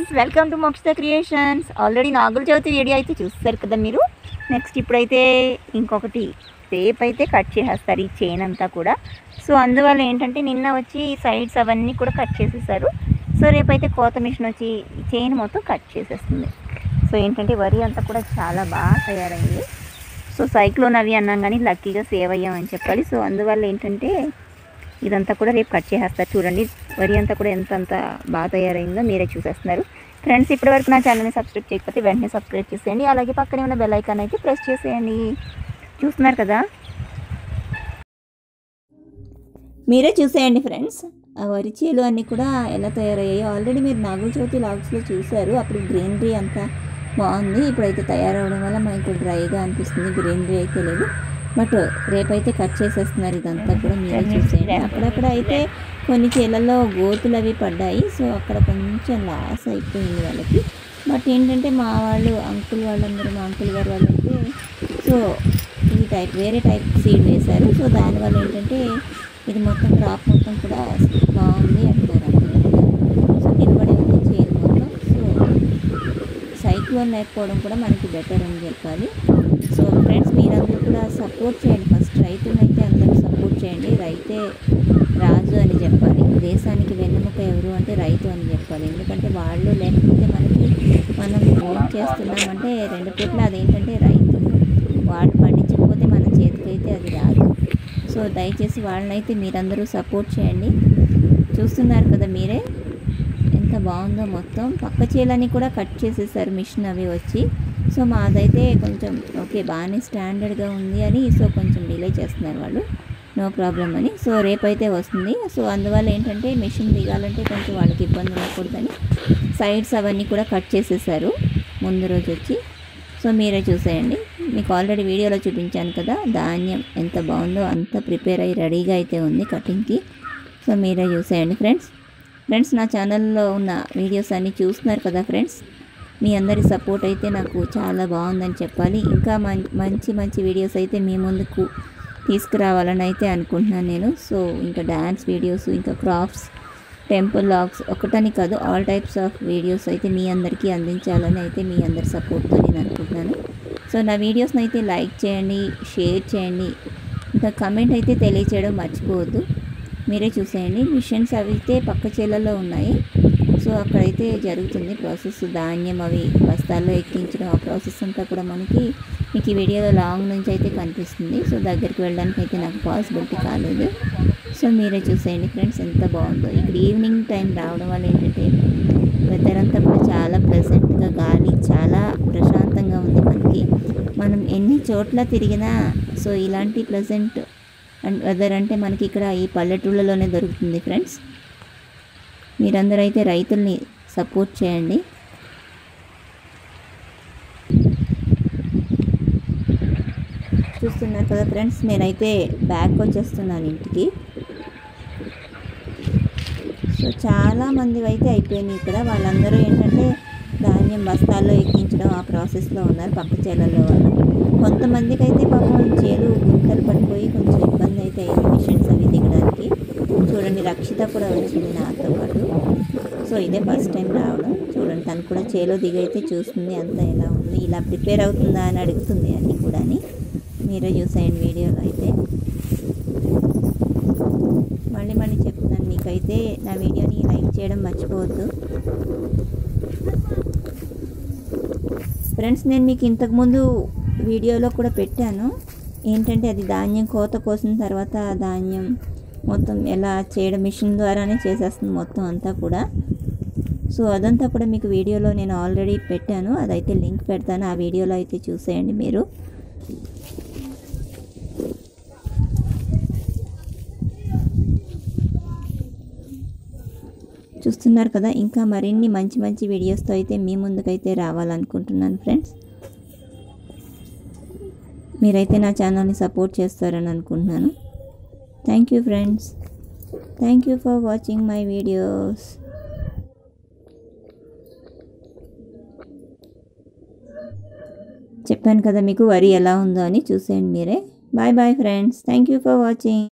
Friends welcome to Mokshitha creations already Nagula Chavithi video అయితే చూస్తారు కదా మీరు నెక్స్ట్ ఇప్పుడైతే ఇంకొకటి రేపు అయితే కట్ చేసేస్తారు ఈ చైన్ అంతా కూడా సో అందువల్ల ఏంటంటే నిన్న వచ్చి ఈ సైడ్స్ అవన్నీ కూడా కట్ చేసేసారు సో రేపైతే కోత మిషన్ వచ్చి ఈ చైన్ మొత్తం కట్ చేసేస్తుంది సో ఏంటంటే వరి అంతా కూడా చాలా బాగా తయారైంది సో సైక్లోన్ అవి అన్నాం కానీ లక్కీగా సేవ్ అయ్యామని చెప్పాలి సో అందువల్ల ఏంటంటే ఇదంతా కూడా రేపు కట్ చేసేస్తారు చూడండి వరి అంతా కూడా ఎంత అంత బాగా తయారైందో మీరే చూసేస్తున్నారు ఫ్రెండ్స్ ఇప్పటివరకు నా ఛానల్ని సబ్స్క్రైబ్ చేయకపోతే వెంటనే సబ్స్క్రైబ్ చేసేయండి అలాగే పక్కనే ఉన్న బెల్ ఐకాన్ అయితే ప్రెస్ చేసేయండి చూస్తున్నారు కదా మీరే చూసేయండి ఫ్రెండ్స్ ఆ వరి చేలు అన్నీ కూడా ఎలా తయారయ్యాయి ఆల్రెడీ మీరు నాగుల చవితి లాగ్స్లో చూశారు అప్పుడు గ్రీనరీ అంతా బాగుంది ఇప్పుడైతే తయారవడం వల్ల మనకు డ్రైగా అనిపిస్తుంది గ్రీనరీ అయితే లేదు బట్ రేపైతే కట్ చేసేస్తున్నారు ఇదంతా కూడా మీరే చూసేయండి అక్కడక్కడ అయితే కొన్ని చేలల్లో గోతులు అవి పడ్డాయి సో అక్కడ కొంచెం లాస్ అయిపోయింది వాళ్ళకి బట్ ఏంటంటే మా వాళ్ళు అంకుల్ వాళ్ళందరూ మా అంకుల్ గారు వాళ్ళైతే సో ఈ టైప్ వేరే టైప్ సీడ్ వేశారు సో దానివల్ల ఏంటంటే ఇది మొత్తం క్రాప్ మొత్తం కూడా బాగుంది అంటారు అందరూ కూడా. సో నిలబడి ఉంది చేను మొత్తం సో సైక్లోన్ లేకపోవడం కూడా మనకి బెటర్ అని చెప్పాలి సో ఫ్రెండ్స్ మీరందరూ కూడా సపోర్ట్ చేయండి ఫస్ట్ రైతునైతే అందరూ సపోర్ట్ చేయండి రైతే రాజు అని చెప్పాలి దేశానికి వెన్నెముక ఎవరు అంటే రైతు అని చెప్పాలి ఎందుకంటే వాళ్ళు లేకపోతే మనకి మనం ఏం చేస్తున్నామంటే రెండు పూట్ల అదేంటంటే రైతు వాళ్ళు పండించకపోతే మన చేతికైతే అది రాదు సో దయచేసి వాళ్ళనైతే మీరందరూ సపోర్ట్ చేయండి చూస్తున్నారు కదా మీరే ఎంత బాగుందో మొత్తం పక్క చీలని కూడా కట్ చేసేసారు మిషన్ అవి వచ్చి సో మాదైతే కొంచెం ఓకే బాగానే స్టాండర్డ్గా ఉంది అని సో కొంచెం డిలే చేస్తున్నారు వాళ్ళు నో ప్రాబ్లం అని సో రేపైతే వస్తుంది సో అందువల్ల ఏంటంటే మిషన్ దిగాలంటే కొంచెం వాళ్ళకి ఇబ్బంది ఉండకూడదని సైడ్స్ అవన్నీ కూడా కట్ చేసేసారు ముందు రోజు వచ్చి సో మీరే చూసేయండి మీకు ఆల్రెడీ వీడియోలో చూపించాను కదా ధాన్యం ఎంత బాగుందో అంత ప్రిపేర్ అయ్యి రెడీగా అయితే ఉంది కటింగ్కి సో మీరే చూసేయండి ఫ్రెండ్స్ ఫ్రెండ్స్ నా ఛానల్లో ఉన్న వీడియోస్ అన్నీ చూస్తున్నారు కదా ఫ్రెండ్స్ మీ అందరి సపోర్ట్ అయితే నాకు చాలా బాగుందని చెప్పాలి ఇంకా మం- మంచి మంచి వీడియోస్ అయితే మీ ముందుకు తీసుకురావాలని అయితే అనుకుంటున్నాను నేను సో ఇంకా డ్యాన్స్ వీడియోస్ ఇంకా క్రాఫ్ట్స్ టెంపుల్ లాగ్స్ ఒకటని కాదు ఆల్ టైప్స్ ఆఫ్ వీడియోస్ అయితే మీ అందరికీ అందించాలని అయితే మీ అందరి సపోర్ట్తో నేను అనుకుంటున్నాను సో నా వీడియోస్ని అయితే లైక్ చేయండి షేర్ చేయండి ఇంకా కమెంట్ అయితే తెలియచేయడం మర్చిపోవద్దు మీరే చూసేయండి మిషన్స్ అవి అయితే పక్క చేలల్లో ఉన్నాయి సో అక్కడైతే జరుగుతుంది ప్రాసెస్ ధాన్యం అవి బస్తాల్లో ఎక్కించడం ఆ ప్రాసెస్ అంతా కూడా మనకి మీకు ఈ వీడియోలో లాంగ్ నుంచి అయితే కనిపిస్తుంది సో దగ్గరికి వెళ్ళడానికి అయితే నాకు పాసిబిలిటీ కాలేదు సో మీరే చూసేయండి ఫ్రెండ్స్ ఎంత బాగుందో ఇక్కడ ఈవినింగ్ టైం రావడం వల్ల ఏంటంటే వెదర్ అంతా కూడా చాలా ప్లెజెంట్గా గాలి చాలా ప్రశాంతంగా ఉంది మనకి మనం ఎన్ని చోట్ల తిరిగినా సో ఇలాంటి ప్లెజెంట్ అండ్ వెదర్ అంటే మనకి ఇక్కడ ఈ పల్లెటూళ్ళలోనే దొరుకుతుంది ఫ్రెండ్స్ మీరందరూ అయితే రైతుల్ని సపోర్ట్ చేయండి చూస్తున్నారు కదా ఫ్రెండ్స్ నేనైతే బ్యాక్ వచ్చేస్తున్నాను ఇంటికి సో చాలా మంది అయితే అయిపోయినాయి ఇక్కడ వాళ్ళందరూ ఏంటంటే ధాన్యం బస్తాల్లో ఎక్కించడం ఆ ప్రాసెస్లో ఉన్నారు పక్క చేలల్లో వాళ్ళు కొంతమందికి అయితే పాపం చేలు గుంతలు పడిపోయి కొంచెం ఇబ్బంది అయితే అయింది మిషన్స్ అవి దిగడానికి చూడండి రక్షిత కూడా వచ్చింది నాతో పాటు సో ఇదే ఫస్ట్ టైం రావడం చూడండి తను కూడా చేలో దిగైతే చూస్తుంది అంతా ఎలా ఉంది ఇలా ప్రిపేర్ అవుతుందా అని అడుగుతుంది అన్నీ కూడా మీరే చూసేయండి వీడియోలో అయితే మళ్ళీ మళ్ళీ చెప్తున్నాను మీకైతే నా వీడియోని లైక్ చేయడం మర్చిపోవద్దు ఫ్రెండ్స్ నేను మీకు ఇంతకుముందు వీడియోలో కూడా పెట్టాను ఏంటంటే అది ధాన్యం కోత కోసిన తర్వాత ధాన్యం మొత్తం ఎలా చేయడం మిషన్ ద్వారానే చేసేస్తుంది మొత్తం అంతా కూడా సో అదంతా కూడా మీకు వీడియోలో నేను ఆల్రెడీ పెట్టాను అదైతే లింక్ పెడతాను ఆ వీడియోలో అయితే చూసేయండి మీరు చూస్తున్నారు కదా ఇంకా మరిన్ని మంచి మంచి వీడియోస్తో అయితే మీ ముందుకైతే రావాలనుకుంటున్నాను ఫ్రెండ్స్ మీరైతే నా ఛానల్ని సపోర్ట్ చేస్తారని అనుకుంటున్నాను thank you friends thank you for watching my videos చెప్పాను కదా మీకు వరి ఎలా ఉందో అని చూసేయండి మీరే bye bye friends thank you for watching